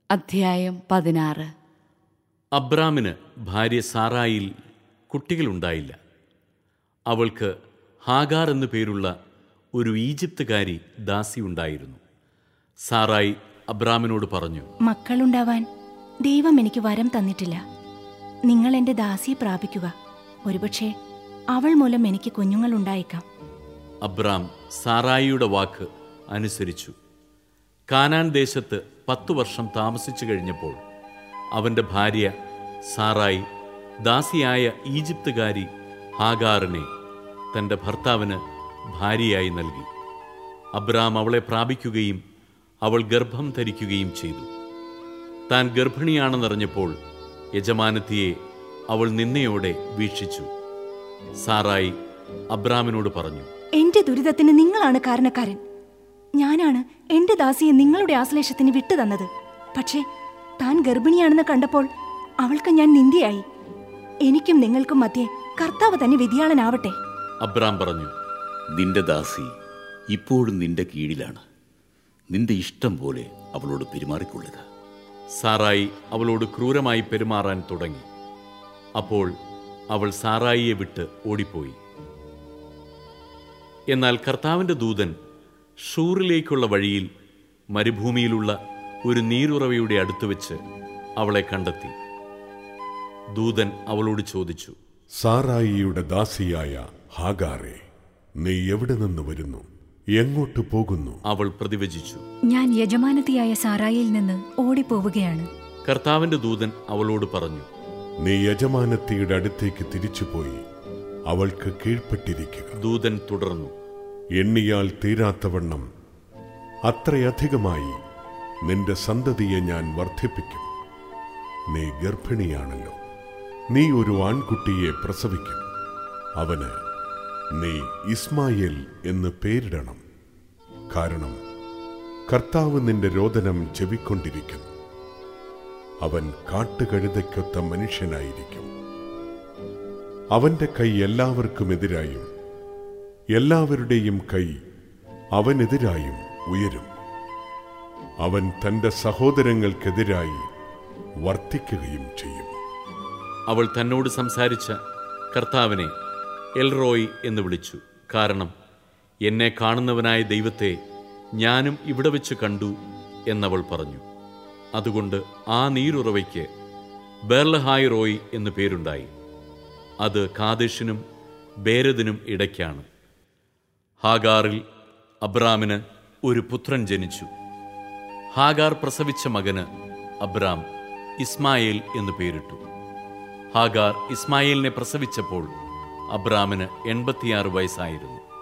അധ്യായം പതിനാറ് അബ്രാമിന് ഭാര്യ സാറായിൽ കുട്ടികളുണ്ടായില്ല അവൾക്ക് ഹാഗാർ എന്നു പേരുള്ള ഒരു ഈജിപ്തുകാരി ദാസി ഉണ്ടായിരുന്നു സാറായി അബ്രാമിനോട് പറഞ്ഞു മക്കളുണ്ടാവാൻ ദൈവം എനിക്ക് വരം തന്നിട്ടില്ല നിങ്ങൾ എന്റെ ദാസിയെ പ്രാപിക്കുക ഒരുപക്ഷെ അവൾ മൂലം എനിക്ക് കുഞ്ഞുങ്ങൾ ഉണ്ടായേക്കാം അബ്രാം സാറായിയുടെ വാക്ക് അനുസരിച്ചു കാനാൻ ദേശത്ത് പത്തു വർഷം താമസിച്ചു കഴിഞ്ഞപ്പോൾ അവന്റെ ഭാര്യ സാറായി ദാസിയായ ഈജിപ്തുകാരി ഹാഗാറിനെ തന്റെ ഭർത്താവിന് ഭാര്യയായി നൽകി അബ്രാം അവളെ പ്രാപിക്കുകയും അവൾ ഗർഭം ധരിക്കുകയും ചെയ്തു താൻ ഗർഭിണിയാണെന്നറിഞ്ഞപ്പോൾ യജമാനത്തിയെ അവൾ നിന്നയോടെ വീക്ഷിച്ചു സാറായി അബ്രാമിനോട് പറഞ്ഞു എന്റെ ദുരിതത്തിന് നിങ്ങളാണ് കാരണക്കാരൻ ഞാനാണ് എന്റെ ദാസിയെ നിങ്ങളുടെ ആശ്ലേഷത്തിന് വിട്ടുതന്നത് പക്ഷേ താൻ ഗർഭിണിയാണെന്ന് കണ്ടപ്പോൾ അവൾക്ക് ഞാൻ നിന്ദിയായി എനിക്കും നിങ്ങൾക്കും മധ്യേ കർത്താവ് തന്നെ വിധിയാളനാവട്ടെ അബ്രാം പറഞ്ഞു നിന്റെ ദാസി ഇപ്പോഴും നിന്റെ കീഴിലാണ് നിന്റെ ഇഷ്ടം പോലെ അവളോട് പെരുമാറിക്കൊള്ളുക സാറായി അവളോട് ക്രൂരമായി പെരുമാറാൻ തുടങ്ങി അപ്പോൾ അവൾ സാറായിയെ വിട്ട് ഓടിപ്പോയി എന്നാൽ കർത്താവിന്റെ ദൂതൻ ഷൂറിലേക്കുള്ള വഴിയിൽ മരുഭൂമിയിലുള്ള ഒരു നീരുറവയുടെ അടുത്ത് വെച്ച് അവളെ കണ്ടെത്തി ദൂതൻ അവളോട് ചോദിച്ചു സാറായിയുടെ ദാസിയായ ഹാഗാറെ നീ എവിടെ നിന്ന് വരുന്നു എങ്ങോട്ട് പോകുന്നു അവൾ പ്രതിവചിച്ചു ഞാൻ യജമാനത്തിയായ സാറായിൽ നിന്ന് ഓടിപ്പോവുകയാണ് കർത്താവിന്റെ ദൂതൻ അവളോട് പറഞ്ഞു നീ യജമാനത്തിയുടെ അടുത്തേക്ക് തിരിച്ചുപോയി അവൾക്ക് കീഴ്പ്പെട്ടിരിക്കുക ദൂതൻ തുടർന്നു എണ്ണിയാൽ തീരാത്തവണ്ണം അത്രയധികമായി നിന്റെ സന്തതിയെ ഞാൻ വർദ്ധിപ്പിക്കും നീ ഗർഭിണിയാണല്ലോ നീ ഒരു ആൺകുട്ടിയെ പ്രസവിക്കും അവന് നീ ഇസ്മായേൽ എന്ന് പേരിടണം കാരണം കർത്താവ് നിന്റെ രോദനം ചെവിക്കൊണ്ടിരിക്കുന്നു അവൻ കാട്ടുകഴുതയ്ക്കൊത്ത മനുഷ്യനായിരിക്കും അവന്റെ കൈ എല്ലാവർക്കും എതിരായും എല്ലാവരുടെയും കൈ അവനെതിരായും ഉയരും അവൻ തന്റെ സഹോദരങ്ങൾക്കെതിരായി വർത്തിക്കുകയും ചെയ്യും അവൾ തന്നോട് സംസാരിച്ച കർത്താവിനെ എൽറോയ് എന്ന് വിളിച്ചു കാരണം എന്നെ കാണുന്നവനായ ദൈവത്തെ ഞാനും ഇവിടെ വെച്ച് കണ്ടു എന്നവൾ പറഞ്ഞു അതുകൊണ്ട് ആ നീരുറവയ്ക്ക് ബെർലഹായ് റോയ് എന്നു പേരുണ്ടായി അത് കാദേശിനും ബേരദിനും ഇടയ്ക്കാണ് ഹാഗാറിൽ അബ്രാമിന് ഒരു പുത്രൻ ജനിച്ചു ഹാഗാർ പ്രസവിച്ച മകന് അബ്രാം ഇസ്മായേൽ എന്നു പേരിട്ടു ഹാഗാർ ഇസ്മായേലിനെ പ്രസവിച്ചപ്പോൾ അബ്രാമിന് എൺപത്തിയാറ് വയസ്സായിരുന്നു